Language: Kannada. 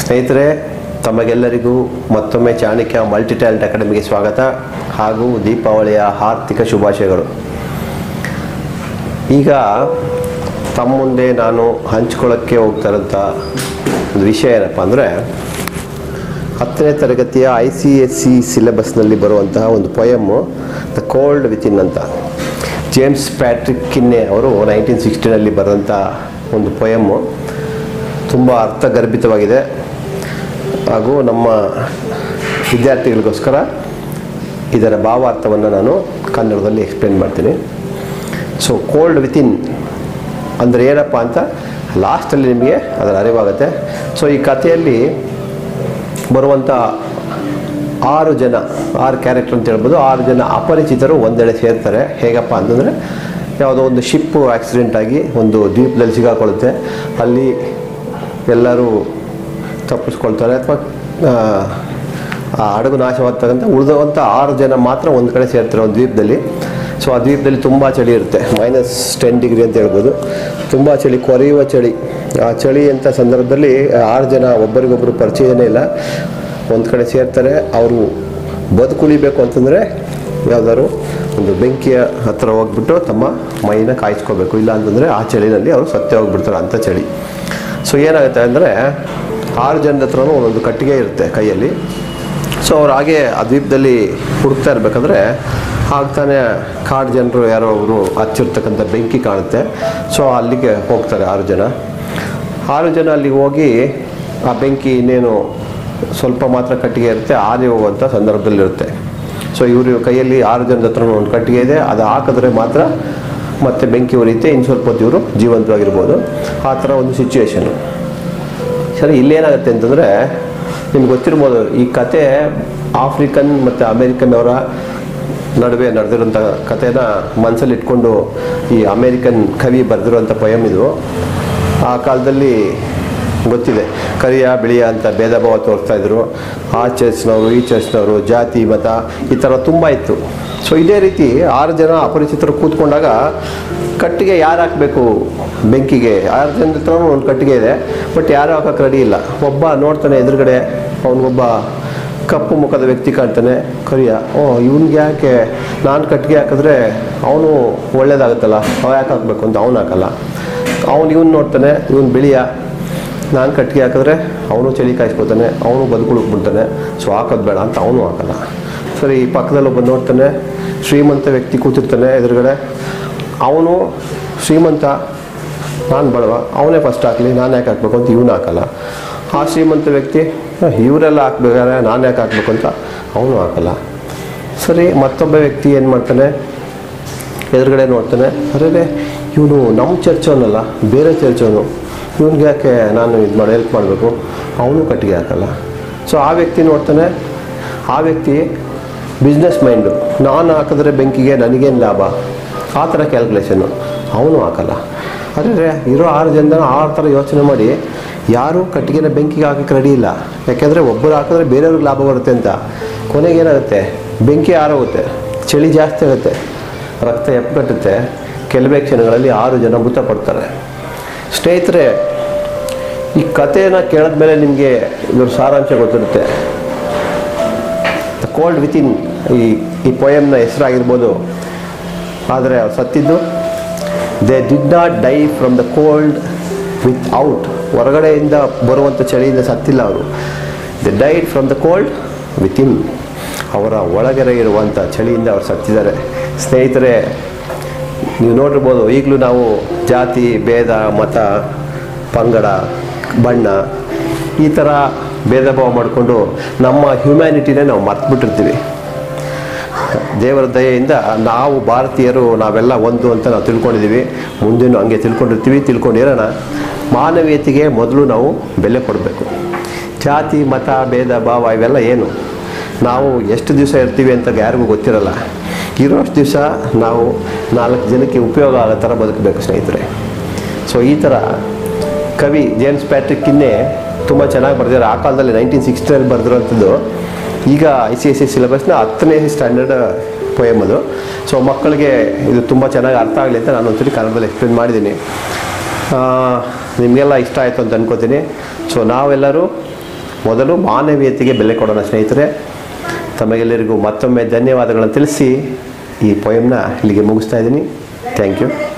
ಸ್ನೇಹಿತರೆ ತಮಗೆಲ್ಲರಿಗೂ ಮತ್ತೊಮ್ಮೆ ಚಾಣಕ್ಯ ಮಲ್ಟಿ ಟ್ಯಾಲೆಂಟ್ ಅಕಾಡೆಮಿಗೆ ಸ್ವಾಗತ ಹಾಗೂ ದೀಪಾವಳಿಯ ಆರ್ಥಿಕ ಶುಭಾಶಯಗಳು ಈಗ ತಮ್ಮ ಮುಂದೆ ನಾನು ಹಂಚ್ಕೊಳ್ಳೋಕ್ಕೆ ಹೋಗ್ತಾ ಇರೋಂಥ ಒಂದು ವಿಷಯ ಏನಪ್ಪ ಅಂದರೆ ಹತ್ತನೇ ತರಗತಿಯ ಐ ಸಿ ಎಸ್ ಸಿ ಸಿಲೆಬಸ್ನಲ್ಲಿ ಬರುವಂತಹ ಒಂದು ಪೊಯಮ್ಮು ದ ಕೋಲ್ಡ್ ವಿತಿನ್ ಅಂತ ಜೇಮ್ಸ್ ಪ್ಯಾಟ್ರಿಕ್ ಕಿನ್ನೆ ಅವರು ನೈನ್ಟೀನ್ ಸಿಕ್ಸ್ಟೀನಲ್ಲಿ ಬರೆದಂಥ ಒಂದು ಪೊಯಮ್ಮು ತುಂಬ ಅರ್ಥಗರ್ಭಿತವಾಗಿದೆ ಹಾಗೂ ನಮ್ಮ ವಿದ್ಯಾರ್ಥಿಗಳಿಗೋಸ್ಕರ ಇದರ ಭಾವಾರ್ಥವನ್ನು ನಾನು ಕನ್ನಡದಲ್ಲಿ ಎಕ್ಸ್ಪ್ಲೇನ್ ಮಾಡ್ತೀನಿ ಸೊ ಕೋಲ್ಡ್ ವಿತಿನ್ ಅಂದರೆ ಏನಪ್ಪ ಅಂತ ಲಾಸ್ಟಲ್ಲಿ ನಿಮಗೆ ಅದರ ಅರಿವಾಗುತ್ತೆ ಸೊ ಈ ಕಥೆಯಲ್ಲಿ ಬರುವಂಥ ಆರು ಜನ ಆರು ಕ್ಯಾರೆಕ್ಟರ್ ಅಂತ ಹೇಳ್ಬೋದು ಆರು ಜನ ಅಪರಿಚಿತರು ಒಂದೆಡೆ ಸೇರ್ತಾರೆ ಹೇಗಪ್ಪ ಅಂತಂದರೆ ಯಾವುದೋ ಒಂದು ಶಿಪ್ಪು ಆಕ್ಸಿಡೆಂಟ್ ಆಗಿ ಒಂದು ದ್ವೀಪದಲ್ಲಿ ಸಿಗಾಕೊಳ್ಳುತ್ತೆ ಅಲ್ಲಿ ಎಲ್ಲರೂ ತಪ್ಪಿಸ್ಕೊಳ್ತಾರೆ ಅಥವಾ ಆ ಹಡಗು ನಾಶವಾಗ್ತಕ್ಕಂಥ ಉಳಿದಂಥ ಆರು ಜನ ಮಾತ್ರ ಒಂದು ಕಡೆ ಸೇರ್ತಾರೆ ಒಂದು ದ್ವೀಪದಲ್ಲಿ ಸೊ ಆ ದ್ವೀಪದಲ್ಲಿ ತುಂಬ ಚಳಿ ಇರುತ್ತೆ ಮೈನಸ್ ಟೆನ್ ಡಿಗ್ರಿ ಅಂತ ಹೇಳ್ಬೋದು ತುಂಬ ಚಳಿ ಕೊರೆಯುವ ಚಳಿ ಆ ಚಳಿ ಅಂತ ಸಂದರ್ಭದಲ್ಲಿ ಆರು ಜನ ಒಬ್ಬರಿಗೊಬ್ಬರು ಪರಿಚಯನೇ ಇಲ್ಲ ಒಂದು ಕಡೆ ಸೇರ್ತಾರೆ ಅವರು ಬದುಕುಳಿಬೇಕು ಅಂತಂದರೆ ಯಾವ್ದಾದ್ರು ಒಂದು ಬೆಂಕಿಯ ಹತ್ರ ಹೋಗ್ಬಿಟ್ಟು ತಮ್ಮ ಮೈನ ಕಾಯಿಸ್ಕೋಬೇಕು ಇಲ್ಲ ಅಂತಂದರೆ ಆ ಚಳಿನಲ್ಲಿ ಅವರು ಸತ್ತೇ ಹೋಗ್ಬಿಡ್ತಾರೆ ಅಂಥ ಚಳಿ ಸೊ ಏನಾಗುತ್ತೆ ಅಂದರೆ ಆರು ಜನದ ಹತ್ರನೂ ಒಂದೊಂದು ಕಟ್ಟಿಗೆ ಇರುತ್ತೆ ಕೈಯಲ್ಲಿ ಸೊ ಅವ್ರು ಹಾಗೆ ಆ ದ್ವೀಪದಲ್ಲಿ ಹುಡುಕ್ತಾ ಇರಬೇಕಾದ್ರೆ ಆಗ್ತಾನೆ ಕಾಡು ಜನರು ಯಾರೋ ಅವರು ಹಚ್ಚಿರ್ತಕ್ಕಂಥ ಬೆಂಕಿ ಕಾಣುತ್ತೆ ಸೊ ಅಲ್ಲಿಗೆ ಹೋಗ್ತಾರೆ ಆರು ಜನ ಆರು ಜನ ಅಲ್ಲಿಗೆ ಹೋಗಿ ಆ ಬೆಂಕಿ ಇನ್ನೇನು ಸ್ವಲ್ಪ ಮಾತ್ರ ಕಟ್ಟಿಗೆ ಇರುತ್ತೆ ಆರಿ ಹೋಗುವಂಥ ಸಂದರ್ಭದಲ್ಲಿರುತ್ತೆ ಸೊ ಇವರು ಕೈಯಲ್ಲಿ ಆರು ಜನದ ಹತ್ರ ಒಂದು ಕಟ್ಟಿಗೆ ಇದೆ ಅದು ಹಾಕಿದ್ರೆ ಮಾತ್ರ ಮತ್ತೆ ಬೆಂಕಿ ಉರಿಯುತ್ತೆ ಇನ್ನು ಸ್ವಲ್ಪ ಹೊತ್ತು ಇವರು ಜೀವಂತವಾಗಿರ್ಬೋದು ಆ ಥರ ಒಂದು ಸಿಚುವೇಶನು ಸರಿ ಇಲ್ಲೇನಾಗುತ್ತೆ ಅಂತಂದರೆ ನಿಮ್ಗೆ ಗೊತ್ತಿರ್ಬೋದು ಈ ಕತೆ ಆಫ್ರಿಕನ್ ಮತ್ತು ಅಮೇರಿಕನ್ ಅವರ ನಡುವೆ ನಡೆದಿರೋಂಥ ಕಥೆನ ಮನಸ್ಸಲ್ಲಿ ಇಟ್ಕೊಂಡು ಈ ಅಮೇರಿಕನ್ ಕವಿ ಬರೆದಿರುವಂಥ ಪಯಮ್ ಇದು ಆ ಕಾಲದಲ್ಲಿ ಗೊತ್ತಿದೆ ಕರಿಯ ಬಿಳಿಯ ಅಂತ ಭೇದ ಭಾವ ತೋರಿಸ್ತಾ ಇದ್ರು ಆ ಚರ್ಚ್ನವರು ಈ ಚರ್ಚ್ನವರು ಜಾತಿ ಮತ ಈ ಥರ ತುಂಬ ಇತ್ತು ಸೊ ಇದೇ ರೀತಿ ಆರು ಜನ ಅಪರಿಚಿತರು ಕೂತ್ಕೊಂಡಾಗ ಕಟ್ಟಿಗೆ ಯಾರು ಹಾಕಬೇಕು ಬೆಂಕಿಗೆ ಆರು ಜನ ಹತ್ರ ಒಂದು ಕಟ್ಟಿಗೆ ಇದೆ ಬಟ್ ಯಾರು ಹಾಕಕ್ಕೆ ರೆಡಿ ಇಲ್ಲ ಒಬ್ಬ ನೋಡ್ತಾನೆ ಎದುರುಗಡೆ ಅವನಿಗೊಬ್ಬ ಕಪ್ಪು ಮುಖದ ವ್ಯಕ್ತಿ ಕಾಣ್ತಾನೆ ಕರಿಯ ಓ ಇವ್ನಿಗೆ ಯಾಕೆ ನಾನು ಕಟ್ಟಿಗೆ ಹಾಕಿದ್ರೆ ಅವನು ಒಳ್ಳೇದಾಗುತ್ತಲ್ಲ ಅವ ಯಾಕೆ ಹಾಕಬೇಕು ಅಂತ ಅವನು ಹಾಕಲ್ಲ ಅವನು ಇವ್ನು ನೋಡ್ತಾನೆ ಇವನು ಬಿಳಿಯ ನಾನು ಕಟ್ಟಿಗೆ ಹಾಕಿದ್ರೆ ಅವನು ಚಳಿ ಕಾಯಿಸ್ಕೊತಾನೆ ಅವನು ಬದುಕುಳುಕ್ಬಿಡ್ತಾನೆ ಸೊ ಹಾಕೋದು ಬೇಡ ಅಂತ ಅವನು ಹಾಕಲ್ಲ ಸರಿ ಈ ಪಕ್ಕದಲ್ಲಿ ಒಬ್ಬ ನೋಡ್ತಾನೆ ಶ್ರೀಮಂತ ವ್ಯಕ್ತಿ ಕೂತಿರ್ತಾನೆ ಎದುರುಗಡೆ ಅವನು ಶ್ರೀಮಂತ ನಾನು ಬಡವ ಅವನೇ ಫಸ್ಟ್ ಹಾಕಲಿ ನಾನು ಯಾಕೆ ಹಾಕ್ಬೇಕು ಅಂತ ಇವನು ಹಾಕಲ್ಲ ಆ ಶ್ರೀಮಂತ ವ್ಯಕ್ತಿ ಇವರೆಲ್ಲ ಹಾಕ್ಬೇಕಾದ್ರೆ ನಾನು ಯಾಕೆ ಹಾಕ್ಬೇಕು ಅಂತ ಅವನು ಹಾಕಲ್ಲ ಸರಿ ಮತ್ತೊಬ್ಬ ವ್ಯಕ್ತಿ ಏನು ಮಾಡ್ತಾನೆ ಎದುರುಗಡೆ ನೋಡ್ತಾನೆ ಅರೆ ಇವನು ನಮ್ಮ ಚರ್ಚವನಲ್ಲ ಬೇರೆ ಚರ್ಚವನು ಇವನಿಗೆ ಯಾಕೆ ನಾನು ಇದು ಮಾಡಿ ಹೆಲ್ಪ್ ಮಾಡಬೇಕು ಅವನು ಕಟ್ಟಿಗೆ ಹಾಕಲ್ಲ ಸೊ ಆ ವ್ಯಕ್ತಿ ನೋಡ್ತಾನೆ ಆ ವ್ಯಕ್ತಿ ಬಿಸ್ನೆಸ್ ಮೈಂಡು ನಾನು ಹಾಕಿದ್ರೆ ಬೆಂಕಿಗೆ ನನಗೇನು ಲಾಭ ಆ ಥರ ಕ್ಯಾಲ್ಕುಲೇಷನ್ನು ಅವನು ಹಾಕಲ್ಲ ಅರೆ ಇರೋ ಆರು ಜನ ಆರು ಥರ ಯೋಚನೆ ಮಾಡಿ ಯಾರೂ ಕಟ್ಟಿಗೆನ ಬೆಂಕಿಗೆ ಹಾಕಕ್ಕೆ ರೆಡಿ ಇಲ್ಲ ಯಾಕೆಂದರೆ ಒಬ್ಬರು ಹಾಕಿದ್ರೆ ಬೇರೆಯವ್ರಿಗೆ ಲಾಭ ಬರುತ್ತೆ ಅಂತ ಕೊನೆಗೆ ಏನಾಗುತ್ತೆ ಬೆಂಕಿ ಆರೋಗುತ್ತೆ ಚಳಿ ಜಾಸ್ತಿ ಆಗುತ್ತೆ ರಕ್ತ ಎಪ್ಪಗಟ್ಟುತ್ತೆ ಕೆಲವೇ ಕ್ಷಣಗಳಲ್ಲಿ ಆರು ಜನ ಮೃತಪಡ್ತಾರೆ ಸ್ನೇಹಿತರೆ ಈ ಕಥೆನ ಕೇಳಿದ್ಮೇಲೆ ನಿಮಗೆ ಇದ್ರ ಸಾರಾಂಶ ಗೊತ್ತಿರುತ್ತೆ ದ ಕೋಲ್ಡ್ ವಿತಿನ್ ಈ ಈ ಪೊಯಮ್ನ ಹೆಸರಾಗಿರ್ಬೋದು ಆದರೆ ಅವ್ರು ಸತ್ತಿದ್ದು they did not die from the cold without ಹೊರಗಡೆಯಿಂದ ಬರುವಂಥ ಚಳಿಯಿಂದ ಸತ್ತಿಲ್ಲ ಅವರು they died from the cold within ಅವರ ಒಳಗಡೆ ಇರುವಂಥ ಚಳಿಯಿಂದ ಅವ್ರು ಸತ್ತಿದ್ದಾರೆ ಸ್ನೇಹಿತರೆ ನೀವು ನೋಡಿರ್ಬೋದು ಈಗಲೂ ನಾವು ಜಾತಿ ಭೇದ ಮತ ಪಂಗಡ ಬಣ್ಣ ಈ ಥರ ಭೇದ ಭಾವ ಮಾಡಿಕೊಂಡು ನಮ್ಮ ಹ್ಯುಮ್ಯಾನಿಟಿನೇ ನಾವು ಮರ್ತ್ಬಿಟ್ಟಿರ್ತೀವಿ ದೇವರ ದಯೆಯಿಂದ ನಾವು ಭಾರತೀಯರು ನಾವೆಲ್ಲ ಒಂದು ಅಂತ ನಾವು ತಿಳ್ಕೊಂಡಿದ್ದೀವಿ ಮುಂದೇನು ಹಂಗೆ ತಿಳ್ಕೊಂಡಿರ್ತೀವಿ ತಿಳ್ಕೊಂಡಿರೋಣ ಮಾನವೀಯತೆಗೆ ಮೊದಲು ನಾವು ಬೆಲೆ ಕೊಡಬೇಕು ಜಾತಿ ಮತ ಭೇದ ಭಾವ ಇವೆಲ್ಲ ಏನು ನಾವು ಎಷ್ಟು ದಿವಸ ಇರ್ತೀವಿ ಅಂತ ಯಾರಿಗೂ ಗೊತ್ತಿರಲ್ಲ ಇರೋಷ್ಟು ದಿವಸ ನಾವು ನಾಲ್ಕು ಜನಕ್ಕೆ ಉಪಯೋಗ ಆಗೋ ಥರ ಬದುಕಬೇಕು ಸ್ನೇಹಿತರೆ ಸೊ ಈ ಥರ ಕವಿ ಜೇಮ್ಸ್ ಪ್ಯಾಟ್ರಿಕ್ ಇನ್ನೇ ತುಂಬ ಚೆನ್ನಾಗಿ ಬರೆದಿದ್ದಾರೆ ಆ ಕಾಲದಲ್ಲಿ ನೈನ್ಟೀನ್ ಸಿಕ್ಸ್ಟಿಯಲ್ಲಿ ಬರೆದಿರೋಂಥದ್ದು ಈಗ ಐ ಸಿ ಎಸ್ ಸಿ ಸಿಲೆಬಸ್ನ ಹತ್ತನೇ ಸ್ಟ್ಯಾಂಡರ್ಡ್ ಪೊಯಮ್ ಅದು ಸೊ ಮಕ್ಕಳಿಗೆ ಇದು ತುಂಬ ಚೆನ್ನಾಗಿ ಅರ್ಥ ಆಗಲಿ ಅಂತ ನಾನು ಒಂದ್ಸರಿ ಕನ್ನಡದಲ್ಲಿ ಎಕ್ಸ್ಪ್ಲೇನ್ ಮಾಡಿದ್ದೀನಿ ಆ, ನಿಮಗೆಲ್ಲ ಇಷ್ಟ ಆಯಿತು ಅಂತ ಅನ್ಕೋತೀನಿ ಸೊ ನಾವೆಲ್ಲರೂ ಮೊದಲು ಮಾನವೀಯತೆಗೆ ಬೆಲೆ ಕೊಡೋಣ ಸ್ನೇಹಿತರೆ ತಮಗೆಲ್ಲರಿಗೂ ಮತ್ತೊಮ್ಮೆ ಧನ್ಯವಾದಗಳನ್ನು ತಿಳಿಸಿ ಈ ಪೊಯಮ್ನ ಇಲ್ಲಿಗೆ ಮುಗಿಸ್ತಾ ಇದ್ದೀನಿ ಥ್ಯಾಂಕ್ ಯು